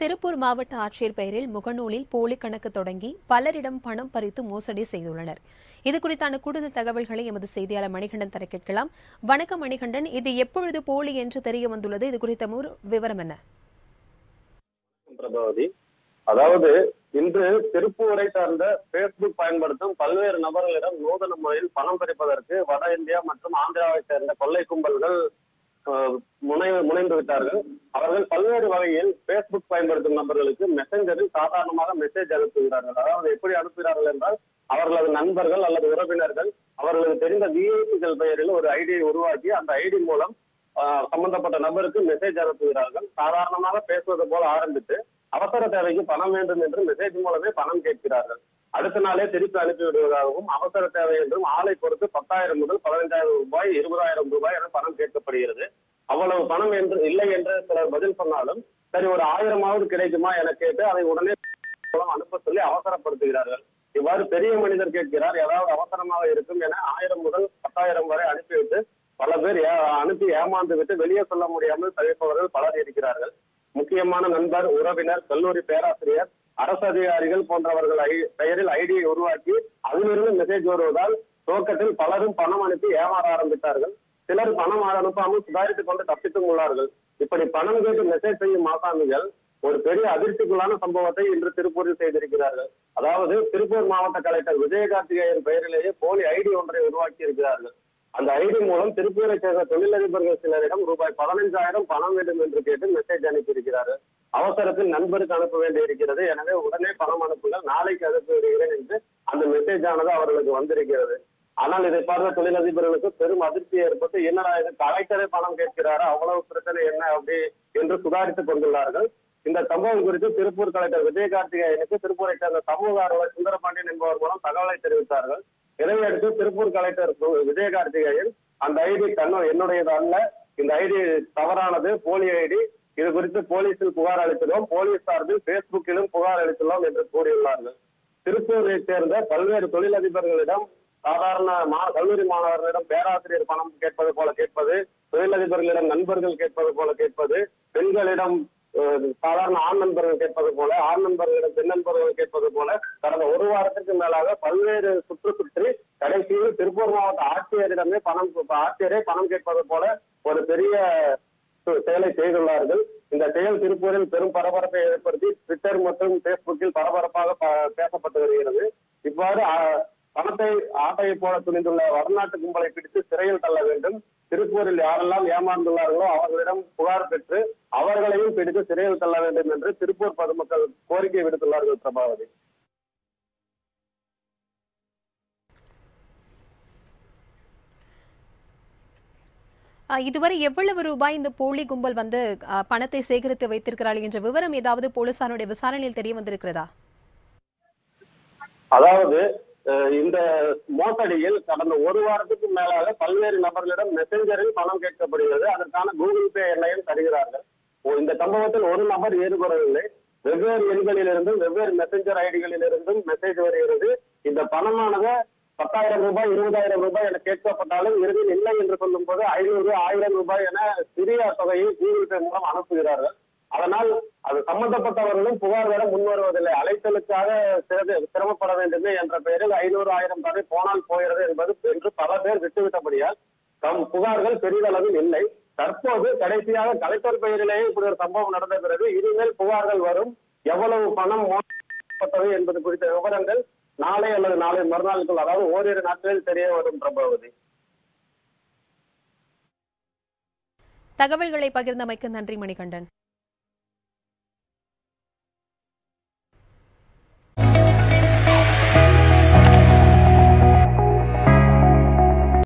திருப்பூர் மாவட்ட ஆட்சியர் பெயரில் முகநூலில் போலி கணக்கு தொடங்கி பலரிடம் பணம் பறித்து மோசடி செய்துள்ளனர் இது குறித்தான கூடுதல் தகவல்களை எமது செய்தியாளர் மணிகண்டன் தர கேட்கலாம் வணக்கம் மணிகண்டன் இது எப்பொழுது போலி என்று தெரிய வந்துள்ளது இது குறித்த முழு விவரம் என்ன பிரபாவதி அதாவது இன்று திருப்பூரை சார்ந்த பேஸ்புக் பயன்படுத்தும் பல்வேறு நபர்களிடம் நூதன முறையில் பணம் பறிப்பதற்கு வட இந்தியா மற்றும் ஆந்திராவை சேர்ந்த கொள்ளை கும்பல்கள் அஹ், முனை முனைந்து விட்டார்கள் அவர்கள் பல்வேறு வகையில் பேஸ்புக் பயன்படுத்தும் நபர்களுக்கு மெசஞ்சரில் சாதாரணமாக மெசேஜ் அனுப்புகிறார்கள் அதாவது எப்படி அனுப்புகிறார்கள் என்றால் அவர்களது நண்பர்கள் அல்லது உறவினர்கள் அவர்களுக்கு தெரிந்த விஐபிகள் பெயரில் ஒரு ஐடியை உருவாக்கி அந்த ஐடி மூலம் ஆஹ், சம்பந்தப்பட்ட நபருக்கு மெசேஜ் அனுப்புகிறார்கள் சாதாரணமாக பேசுவது போல ஆரம்பித்து அவசர தேவைக்கு பணம் வேண்டும் என்று மெசேஜ் மூலமே பணம் கேட்கிறார்கள் அடுத்த நாளே திருப்பி அனுப்பி விடுவதாகவும் அவசர தேவை என்றும் ஆளை பொறுத்து பத்தாயிரம் முதல் பதினைந்தாயிரம் ரூபாய் இருபதாயிரம் ரூபாய் என பணம் கேட்கப்படுகிறது அவ்வளவு பணம் என்று இல்லை என்று சிலர் பதில் சொன்னாலும் சரி ஒரு ஆயிரமாவது கிடைக்குமா என கேட்டு அதை உடனே மூலம் அனுப்ப சொல்லி அவசரப்படுத்துகிறார்கள் இவ்வாறு பெரிய மனிதர் கேட்கிறார் ஏதாவது அவசரமாக இருக்கும் என ஆயிரம் முதல் பத்தாயிரம் வரை அனுப்பிவிட்டு பல பேர் ஏ- அனுப்பி ஏமாந்து விட்டு வெளியே சொல்ல முடியாமல் தவிப்பவர்கள் பலர் இருக்கிறார்கள் முக்கியமான நண்பர் உறவினர் கல்லூரி பேராசிரியர் அரசு அதிகாரிகள் போன்றவர்கள் ஐ- பெயரில் ஐடியை உருவாக்கி அதிலிருந்து மெசேஜ் வருவதால் துவக்கத்தில் பலரும் பணம் அனுப்பி ஏமாற ஆரம்பித்தார்கள் சிலர் பணம் அனுப்பாமல் சுதாரித்துக் கொண்டு தப்பித்தும் உள்ளார்கள் இப்படி பணம் கேட்டு மெசேஜ் செய்யும் ஆசாமிகள் ஒரு பெரிய அதிர்ச்சிக்குள்ளான சம்பவத்தை இன்று திருப்பூரில் செய்திருக்கிறார்கள் அதாவது திருப்பூர் மாவட்ட கலெக்டர் விஜயகார்த்திகேயன் பெயரிலேயே போலி ஐடி ஒன்றை உருவாக்கி இருக்கிறார்கள் அந்த ஐடி மூலம் திருப்பூரை சேர்ந்த தொழிலதிபர்கள் சிலரிடம் ரூபாய் பதினைஞ்சாயிரம் பணம் வேண்டும் என்று கேட்டு மெசேஜ் அனுப்பியிருக்கிறார்கள் அவசரத்தில் நண்பருக்கு அனுப்ப வேண்டி இருக்கிறது எனவே உடனே பணம் அனுப்புங்கள் நாளைக்கு அனுப்பி விடுகிறேன் என்று அந்த மெசேஜ் ஆனது அவர்களுக்கு வந்திருக்கிறது ஆனால் இதை பார்த்த தொழிலதிபர்களுக்கு பெரும் அதிர்ச்சி ஏற்பட்டு என்னடா இது கலெக்டரே பணம் கேட்கிறாரா அவ்வளவு பிரச்சனை என்ன அப்படி என்று சுதாரித்துக் கொண்டுள்ளார்கள் இந்த சம்பவம் குறித்து திருப்பூர் கலெக்டர் விஜயகார்த்திகேயனுக்கு திருப்பூரை சேர்ந்த சமூக ஆர்வலர் சுந்தரபாண்டியன் என்பவர் மூலம் தகவலை தெரிவித்தார்கள் இதையடுத்து திருப்பூர் கலெக்டர் சு- விஜயகார்த்திகேயன் அந்த ஐடி தன்னோ என்னுடையது அல்ல இந்த ஐடி தவறானது போலி ஐடி இது குறித்து போலீசில் புகார் அளித்துள்ளோம் போலீஸ் சார்பில் பேஸ்புக்கிலும் புகார் அளித்துள்ளோம் என்று கூறியுள்ளார்கள் திருப்பூரை சேர்ந்த பல்வேறு தொழிலதிபர்களிடம் சாதாரண மா கல்லூரி மாணவர்களிடம் பேராசிரியர் பணம் கேட்பது போல கேட்பது தொழிலதிபர்களிடம் நண்பர்கள் கேட்பது போல கேட்பது பெண்களிடம் அஹ், சாதாரண ஆண் நண்பர்கள் கேட்பது போல ஆண் நண்பர்களிடம் பெண் நண்பர்கள் கேட்பது போல கடந்த ஒரு வாரத்திற்கு மேலாக பல்வேறு சுற்று சுற்றி கடைசியில் திருப்பூர் மாவட்ட ஆட்சியரிடமே பணம் ஆட்சியரே பணம் கேட்பது போல ஒரு பெரிய சு- செயலை செய்துள்ளார்கள் இந்த செயல் திருப்பூரில் பெரும் பரபரப்பை ஏற்படுத்தி ட்விட்டர் மற்றும் பேஸ்புக்கில் பரபரப்பாக ப- பேசப்பட்டு வருகிறது இவ்வாறு ஆ, பணத்தை ஆட்டையை போல துணிந்துள்ள வடநாட்டு கும்பலை பிடித்து சிறையில் தள்ள வேண்டும் திருப்பூரில் யாரெல்லாம் ஏமாந்துள்ளார்களோ அவர்களிடம் புகார் பெற்று அவர்களையும் பிடித்து சிறையில் தள்ள வேண்டும் என்று திருப்பூர் பொதுமக்கள் கோரிக்கை விடுத்துள்ளார்கள் பிரபாவதி அஹ், இதுவரை எவ்வளவு ரூபாய் இந்த போலி கும்பல் வந்து அஹ், பணத்தை சேகரித்து வைத்திருக்கிறார்கள் என்ற விவரம் ஏதாவது போலீசாருடைய விசாரணையில் தெரிய வந்திருக்கிறதா அதாவது அஹ், இந்த மோசடியில் கடந்த ஒரு வாரத்துக்கு மேலாக பல்வேறு நபர்களிடம் மெசஞ்சரில் பணம் கேட்கப்படுகிறது அதற்கான கூகுள் பே எண்ணையும் தருகிறார்கள் ஓ, இந்த சம்பவத்தில் ஒரு நபர் ஈடுபடவில்லை வெவ்வேறு எண்களிலிருந்தும் வெவ்வேறு மெசஞ்சர் ஐடிகளில் இருந்தும் மெசேஜ் வருகிறது இந்த பணமானது பத்தாயிரம் ரூபாய் இருபதாயிரம் ரூபாய் என கேட்கப்பட்டாலும் இறுதியில் இல்லை என்று சொல்லும் போது ஐநூறு ஆயிரம் ரூபாய் என சிறிய தொகையை கூகுள் பே மூலம் அனுப்புகிறார்கள் அதனால் அது சம்பந்தப்பட்டவர்களும் புகார் வர முன்வருவதில்லை அழைத்தலுக்காக சிறது சிரமப்பட வேண்டுமே என்ற பெயரில் ஐநூறு ஆயிரம் வரை போனால் போகிறது என்பது என்று பல பேர் விட்டுவிட்டபடியால் தம் புகார்கள் பெரிதளவில் இல்லை தற்போது கடைசியாக கலெக்டர் பெயரிலேயே இப்படி ஒரு சம்பவம் நடந்த பிறகு இனிமேல் புகார்கள் வரும் எவ்வளவு பணம் மோசப்பட்டது என்பது குறித்த விவரங்கள் நாளை அல்லது நாளை மறுநாளுக்குள் அதாவது ஓரிரு நாட்களில் தெரிய வரும் பிரபாவதி தகவல்களை பகிர்ந்தமைக்கு நன்றி மணிகண்டன்